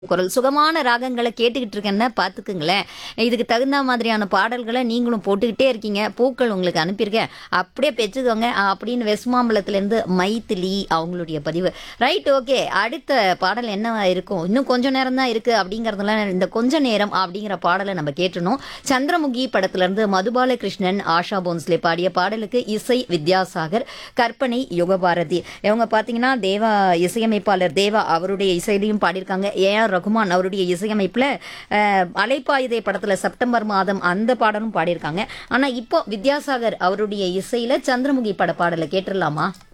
குரல் சுகமான ராகங்களை கேட்டுக்கிட்டு இருக்கேன்னா பார்த்துக்குங்களேன் இதுக்கு தகுந்த மாதிரியான பாடல்களை நீங்களும் போட்டுக்கிட்டே இருக்கீங்க பூக்கள் உங்களுக்கு அனுப்பியிருக்கேன் அப்படியே பெற்றுக்கோங்க அப்படின்னு வெஸ்மாம்பலத்துலேருந்து மைத்திலி அவங்களுடைய பதிவு ரைட் ஓகே அடுத்த பாடல் என்ன இருக்கும் இன்னும் கொஞ்ச நேரம் தான் இருக்குது அப்படிங்கிறதுல இந்த கொஞ்ச நேரம் அப்படிங்கிற பாடலை நம்ம கேட்டணும் சந்திரமுகி படத்துலேருந்து மதுபாலகிருஷ்ணன் ஆஷா போன்ஸ்லே பாடிய பாடலுக்கு இசை வித்யாசாகர் கற்பனை யுகபாரதி இவங்க பார்த்தீங்கன்னா தேவா இசையமைப்பாளர் தேவா அவருடைய இசையிலையும் பாடியிருக்காங்க ஏ ஆர் ரகுமான் அவருடைய இசையமைப்பில் அலைப்பாயுதே படத்தில் செப்டம்பர் மாதம் அந்த பாடலும் பாடியிருக்காங்க ஆனால் இப்போ வித்யாசாகர் அவருடைய இசையில் சந்திரமுகி பட பாடலை கேட்டுடலாமா